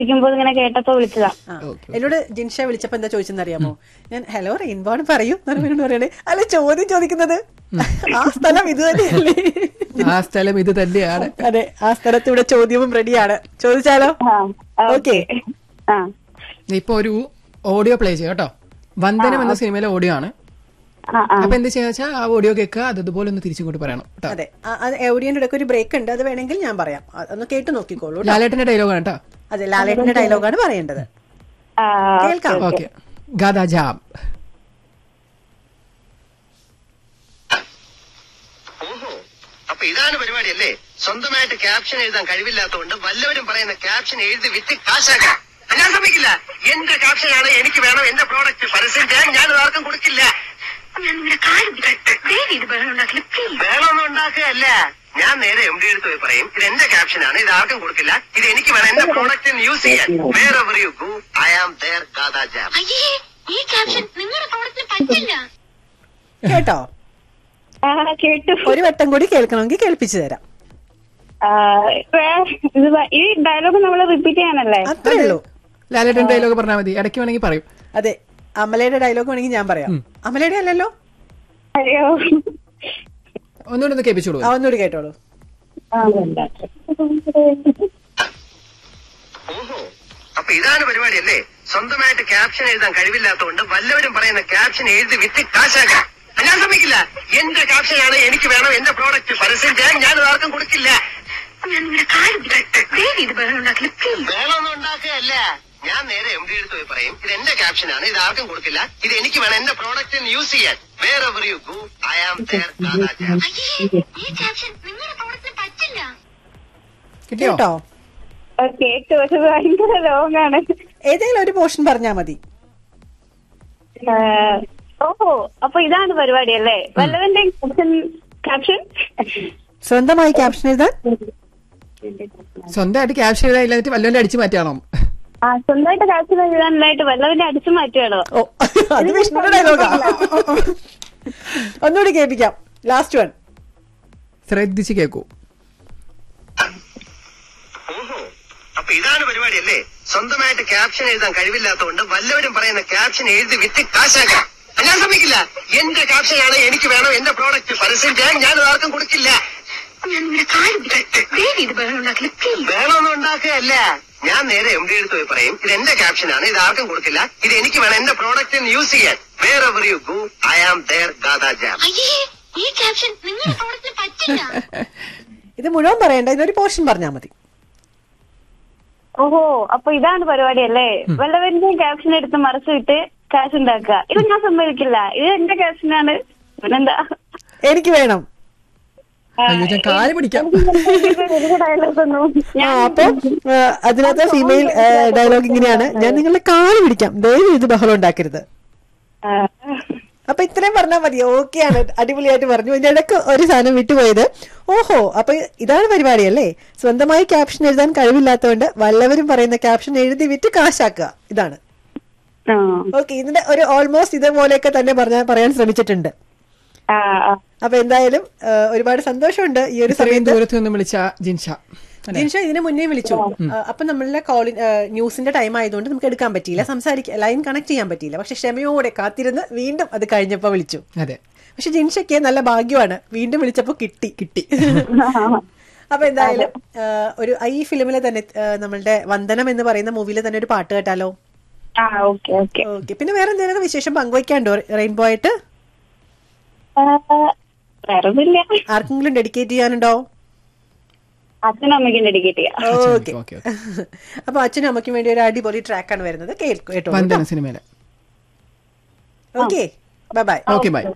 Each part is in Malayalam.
ഇരിക്കുമ്പോൾ ഇങ്ങനെ കേട്ടപ്പോ വിളിച്ചതാ ആ. എന്നോട് ജിൻഷ വിളിച്ചപ്പോ എന്താ ചോദിച്ചെന്നറിയാമോ ഞാൻ ഹലോ റെയിൻബോ ആണ് പറയൂ എന്നോട് പറയണേ അല്ല ചോദ്യം ചോദിക്കുന്നത് ആ സ്ഥലം ഇത് തന്നെയല്ലേ ആ സ്ഥലം ഇത് തന്നെയാണ് അതെ ആ സ്ഥലത്ത് ഇവിടെ ചോദ്യവും റെഡിയാണ് ചോദിച്ചാലോ ആ, ആ, ഓക്കെ ആ ഇപ്പൊ ഒരു ഓഡിയോ പ്ലേ ചെയ്യാം കേട്ടോ വന്ദനം എന്ന സിനിമയിലെ ഓഡിയോ ആണ് ആ ആ അപ്പൊ എന്ത് ചെയ്യാ വെച്ചാൽ ആ ഓഡിയോ കേൾക്കുക അത് ഇതുപോലെ ഒന്ന് തിരിച്ചിങ്ങോട്ട് പറയണം കേട്ടോ അതെ ആ, അത് എവിടെയുടെ ഇടയ്ക്ക് ഒരു ബ്രേക്ക് ഉണ്ട് അത് വേണമെങ്കിൽ ഞാൻ പറയാം അത് ഒന്ന് കേട്ട് നോക്കിക്കോളൂ കേട്ടോ. ലാലേട്ടന്റെ ഡയലോഗാണ് കേട്ടോ അതെ ലാലേട്ടന്റെ ഡയലോഗാണ് പറയേണ്ടത് ആ കേൾക്കാം ഓക്കെ ഗാദാ ജാം ഓഹോ അപ്പൊ ഇതാണ് പരിപാടി അല്ലേ സ്വന്തമായിട്ട് ക്യാപ്ഷൻ എഴുതാൻ കഴിവില്ലാത്തതുകൊണ്ട് വല്ലവരും പറയുന്ന ക്യാപ്ഷൻ എഴുതി വിറ്റ് കാശാക്കാം ഞാൻ സമ്മതിക്കില്ല എന്റെ ക്യാപ്ഷനാണ് എനിക്ക് വേണം എന്റെ പ്രോഡക്റ്റ് പരസ്യം ചെയ്യാൻ ഞാൻ ഇത് ആർക്കും കൊടുക്കില്ല വേണമെന്ന് ഉണ്ടാക്കുകയല്ല ഞാൻ നേരെ എം ഡി എടുത്ത് പോയി പറയും ഇത് എന്റെ ക്യാപ്ഷനാണ് ഇത് ആർക്കും കൊടുക്കില്ല ഇത് എനിക്ക് വേണം എന്റെ പ്രോഡക്റ്റ് യൂസ് ചെയ്യാൻ wherever you go I am there ഗാദാ ജാം അയ്യേ ഈ ക്യാപ്ഷൻ നിങ്ങളുടെ പ്രോഡക്റ്റിന് പറ്റില്ല കേട്ടോ ആ കേട്ടു ഒരു വട്ടം കൂടി കേൾക്കണമെങ്കിൽ കേൾപ്പിച്ചു തരാം ആ, വേ- ഇത് വ- ഈ ഡയലോഗ് നമ്മൾ റിപ്പീറ്റ് ചെയ്യാനല്ലേ അത്രേ ഉള്ളൂ ലാലേട്ടൻ ഡയലോഗ് പറഞ്ഞാൽ മതി ഇടയ്ക്ക് വേണമെങ്കിൽ പറയും അതെ അമലയുടെ ഡയലോഗ് വേണമെങ്കിൽ ഞാൻ പറയാം അമലയുടെ അല്ലല്ലോ അയ്യോ ഒന്നുകൂടെ ഒന്ന് കേൾപ്പിച്ചോളൂ ആ ഒന്നുകൂടി കേട്ടോളൂ ആ, വേണ്ട. ഓഹോ അപ്പൊ ഇതാണ് പരിപാടി അല്ലേ സ്വന്തമായിട്ട് ക്യാപ്ഷൻ എഴുതാൻ കഴിവില്ലാത്തതുകൊണ്ട് വല്ലവരും പറയുന്ന ക്യാപ്ഷൻ എഴുതി വിറ്റ് കാശാക്കാം ഞാൻ സമ്മതിക്കില്ല എന്റെ ക്യാപ്ഷനാണ് എനിക്ക് വേണം എന്റെ പ്രോഡക്റ്റ് പരസ്യം ചെയ്യാൻ ഞാൻ ഇത് ആർക്കും കൊടുക്കില്ല ഞാൻ നിങ്ങളുടെ കാര്യം ദയവ് ഇത് ബഹളം ഉണ്ടാക്കില്ല പ്ലീസ് വേണമെന്ന് ഉണ്ടാക്കുകയല്ല ഞാൻ നേരെ എം ഡി എടുത്ത് പോയി പറയും ഇത് എന്റെ ക്യാപ്ഷനാണ് ഇത് ആർക്കും കൊടുക്കില്ല ഇത് എനിക്ക് വേണം എന്റെ പ്രോഡക്റ്റ് യൂസ് ചെയ്യാൻ wherever you go I am there അയ്യേ ഈ ക്യാപ്ഷൻ നിങ്ങളുടെ പ്രോഡക്റ്റിന് പറ്റില്ല കിട്ടിയോ കേട്ടോ ആ, കേട്ടു പക്ഷെ ഇത് ഭയങ്കര ലോങ് ആണ് ഏതെങ്കിലും ഒരു പോർഷൻ പറഞ്ഞാൽ മതി ആ, ഓഹോ അപ്പൊ ഇതാണ് പരിപാടി അല്ലേ വല്ലവന്റെ ക്യാപ്ഷൻ സ്വന്തമായി ക്യാപ്ഷൻ എഴുതാൻ സ്വന്തമായിട്ട് ക്യാപ്ഷൻ എഴുതാൻ ഇല്ലാന്നിട്ട് വല്ലവന്റെ അടിച്ചു മാറ്റണം ആ സ്വന്തമായിട്ട് ക്യാപ്ഷൻ എഴുതാനായിട്ട് വല്ലവന്റെ അടിച്ചു മാറ്റുകയാണോ ഓ അത് വിഷ്ണുയുടെ ഡയലോഗാ ഒന്നുകൂടി കേൾപ്പിക്കാം ലാസ്റ്റ് വൺ ശ്രദ്ധിച്ച് കേൾക്കൂ ഓഹോ അപ്പൊ ഇതാണ് പരിപാടി അല്ലേ സ്വന്തമായിട്ട് ക്യാപ്ഷൻ എഴുതാൻ കഴിവില്ലാത്തതുകൊണ്ട് വല്ലവരും പറയുന്ന ക്യാപ്ഷൻ എഴുതി വിറ്റ് കാശാക്കാം ഞാൻ സമ്മതിക്കില്ല എന്റെ ക്യാപ്ഷനാണ് എനിക്ക് വേണം എന്റെ പ്രോഡക്റ്റ് പരസ്യം ചെയ്യാൻ ഞാൻ ഇത് ആർക്കും കൊടുക്കില്ല ഞാൻ നിങ്ങളുടെ കാര്യം ദയവ് ഇത് ബഹളം ഉണ്ടാക്കില്ല പ്ലീസ് വേണമെന്ന് ഉണ്ടാക്കുകയല്ല ഞാൻ നേരെ എം ഡി എടുത്ത് പോയി പറയും ഇത് എന്റെ ക്യാപ്ഷനാണ് ഇത് ആർക്കും കൊടുക്കില്ല ഇത് എനിക്ക് വേണം എന്റെ പ്രോഡക്റ്റ് യൂസ് ചെയ്യാൻ wherever you go I am there ഗാദാ ജാം അയ്യേ ഈ ക്യാപ്ഷൻ നിങ്ങളുടെ പ്രോഡക്റ്റിന് പറ്റില്ല ഇത് മുഴുവൻ പറയണ്ട ഇതൊരു പോർഷൻ പറഞ്ഞാൽ മതി ഓഹോ അപ്പൊ ഇതാണ് പരിപാടി അല്ലേ വല്ലവന്റെ ക്യാപ്ഷൻ എടുത്ത് മറച്ചിട്ട് കാശ് ഉണ്ടാക്കുക ഇത് ഞാൻ സമ്മതിക്കില്ല ഇത് എന്റെ ക്യാപ്ഷനാണ് പിന്നെന്താ എനിക്ക് വേണം അയ്യോ ഞാൻ കാല് പിടിക്കാം ഡയലോഗ് ഒന്നും ആ അപ്പൊ ആ, അതിനകത്ത് ഫീമെയിൽ ഡയലോഗ് ഇങ്ങനെയാണ് ഞാൻ നിങ്ങളുടെ കാല് പിടിക്കാം ദയവ് ഇത് ബഹളം ഉണ്ടാക്കരുത് ആ, അപ്പൊ ഇത്രയും പറഞ്ഞാൽ മതി ഓക്കെയാണ് അടിപൊളിയായിട്ട് പറഞ്ഞു ഇതിന്റെ ഇടയ്ക്ക് ഒരു സാധനം വിട്ടുപോയത് ഓഹോ അപ്പൊ ഇതാണ് പരിപാടി അല്ലേ സ്വന്തമായി ക്യാപ്ഷൻ എഴുതാൻ കഴിവില്ലാത്തതുകൊണ്ട് വല്ലവരും പറയുന്ന ക്യാപ്ഷൻ എഴുതി വിറ്റ് കാശാക്കുക ഇതാണ് ആ, ഓക്കെ ഇതിന്റെ ഒരു ഓൾമോസ്റ്റ് ഇതേപോലെയൊക്കെ തന്നെ പറഞ്ഞ പറയാൻ ശ്രമിച്ചിട്ടുണ്ട് ആ, ആ. അപ്പൊ എന്തായാലും ആ, ഒരുപാട് സന്തോഷമുണ്ട് ഈ ഒരു ഇത്രയും സമയത്ത് ദൂരത്ത് നിന്ന് വിളിച്ച ജിൻഷ അല്ലെ ജിൻഷ ഇതിന് മുന്നേ വിളിച്ചു ആ, അപ്പൊ നമ്മളുടെ കോളി ന്യൂസിന്റെ ടൈം ആയതുകൊണ്ട് നമുക്ക് എടുക്കാൻ പറ്റിയില്ല സംസാരിക്കാൻ ലൈൻ കണക്ട് ചെയ്യാൻ പറ്റിയില്ല പക്ഷെ ക്ഷമയോടെ കാത്തിരുന്ന് വീണ്ടും അത് കഴിഞ്ഞപ്പോ വിളിച്ചു അതെ പക്ഷെ ജിൻഷയ്ക്ക് നല്ല ഭാഗ്യമാണ് വീണ്ടും വിളിച്ചപ്പോ കിട്ടി കിട്ടി അപ്പൊ എന്തായാലും ആ, ഒരു ഈ ഫിലിമിലെ തന്നെ ആ, നമ്മളുടെ വന്ദനം എന്ന് പറയുന്ന മൂവിയിലെ തന്നെ ഒരു പാട്ട് കേട്ടാലോ ആ ഓക്കെ ഓക്കെ ഓക്കെ പിന്നെ വേറെ എന്തെങ്കിലും വിശേഷം പങ്കുവയ്ക്കാണ്ടോ റെയിൻബോ ആയിട്ട് വേറെ ഒന്നുമില്ല ആർക്കെങ്കിലും ഡെഡിക്കേറ്റ് ചെയ്യാനുണ്ടോ അച്ഛനും അമ്മയ്ക്കും ഡെഡിക്കേറ്റ് ചെയ്യാം ഓക്കെ ഓക്കെ അപ്പൊ അച്ഛനും അമ്മയ്ക്കും വേണ്ടി ഒരു അടിപൊളി ട്രാക്കാണ് വരുന്നത് കേൾക്കൂ കേട്ടോ വന്ദന സിനിമയിലെ okay bye bye okay bye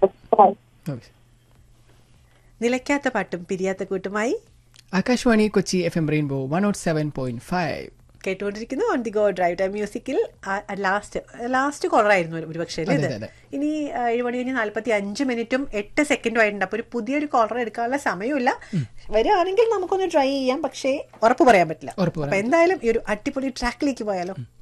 നിലയ്ക്കാത്ത പാട്ടും പിരിയാത്ത കൂട്ടുമായി Akashvani Kochi F M rainbow one nought seven point five കേട്ടുകൊണ്ടിരിക്കുന്നു on the go drive time മ്യൂസിക്കിൽ ലാസ്റ്റ് ലാസ്റ്റ് കോളർ ആയിരുന്നു ഒരു പക്ഷേ അല്ലേ ഇത് അതെ, അതെ. ഇനി ആ, ഏഴ് മണി കഴിഞ്ഞ് നാല്പത്തി അഞ്ച് മിനിറ്റും എട്ട് സെക്കൻഡും ആയിട്ടുണ്ട് അപ്പൊ ഒരു പുതിയൊരു കോളർ എടുക്കാനുള്ള സമയമില്ല വരികയാണെങ്കിൽ നമുക്കൊന്ന് ട്രൈ ചെയ്യാം പക്ഷേ ഉറപ്പ് പറയാൻ പറ്റില്ല ഉറപ്പ് പറയാൻ അപ്പൊ എന്തായാലും ഈ ഒരു അടിപൊളി ട്രാക്കിലേക്ക് പോയാലോ